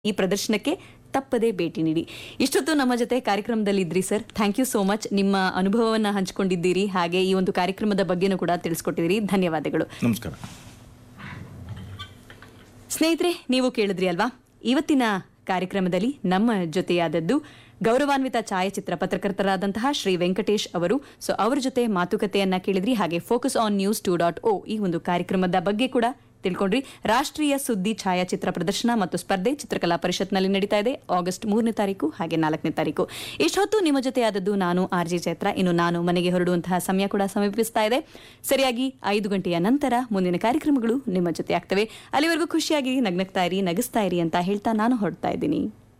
ಈ ಪ್ರದರ್ಶನಕ್ಕೆ ತಪ್ಪದೇ ಭೇಟಿ ನೀಡಿ ಇಷ್ಟೊತ್ತು ನಮ್ಮ ಜೊತೆ ಕಾರ್ಯಕ್ರಮದಲ್ಲಿ ಇದ್ರಿ sir thank you so much ನಿಮ್ಮ ಅನುಭವವನ್ನ ಹಂಚಿಕೊಂಡಿದ್ದೀರಿ ಹಾಗೆ ಈ ಒಂದು ಕಾರ್ಯಕ್ರಮದ ಬಗ್ಗೆನೂ ಕೂಡ ತಿಳಿಸ್ಕೊಟ್ಟಿದ್ದೀರಿ ಧನ್ಯವಾದಗಳು ನಮಸ್ಕಾರ ಸ್ನೇಹಿತರೆ ನೀವು ಕೇಳಿದ್ರಿ ಅಲ್ವಾ ಇವತ್ತಿನ ಕಾರ್ಯಕ್ರಮದಲ್ಲಿ ನಮ್ಮ ಜೊತೆಯಾದದ್ದು ಗೌರವಾನ್ವಿತ ಛಾಯಾಚಿತ್ರ ಪತ್ರಕರ್ತರಾದಂತಹ ಶ್ರೀ ವೆಂಕಟೇಶ್ ಅವರು ಸೊ ಅವರ ಜೊತೆ ಮಾತುಕತೆಯನ್ನ ಕೇಳಿದ್ರಿ ಹಾಗೆ focus on news two dot O ಈ ಒಂದು ಕಾರ್ಯಕ್ರಮದ ಬಗ್ಗೆ ಕೂಡ ತಿಳ್ಕೊಂಡ್ರಿ ರಾಷ್ಟ್ರೀಯ ಸುದ್ದಿ ಛಾಯಾಚಿತ್ರ ಪ್ರದರ್ಶನ ಮತ್ತು ಸ್ಪರ್ಧೆ ಚಿತ್ರಕಲಾ ಪರಿಷತ್ನಲ್ಲಿ ನಡೀತಾ ಇದೆ ಆಗಸ್ಟ್ ಮೂರನೇ ತಾರೀಕು ಹಾಗೆ ನಾಲ್ಕನೇ ತಾರೀಕು ಇಷ್ಟೊತ್ತು ನಿಮ್ಮ ಜೊತೆಯಾದದ್ದು ನಾನು ಆರ್ ಜೆ ಚೈತ್ರ ಇನ್ನು ನಾನು ಮನೆಗೆ ಹೊರಡುವಂತಹ ಸಮಯ ಕೂಡ ಸಮೀಪಿಸ್ತಾ ಇದೆ ಸರಿಯಾಗಿ ಐದು ಗಂಟೆಯ ನಂತರ ಮುಂದಿನ ಕಾರ್ಯಕ್ರಮಗಳು ನಿಮ್ಮ ಜೊತೆ ಆಗ್ತವೆ ಅಲ್ಲಿವರೆಗೂ ಖುಷಿಯಾಗಿ ನಗ್ನಗ್ತಾ ಇರಿ ನಗಿಸ್ತಾ ಇರಿ ಅಂತ ಹೇಳ್ತಾ ನಾನು ಹೊರಡ್ತಾ ಇದ್ದೀನಿ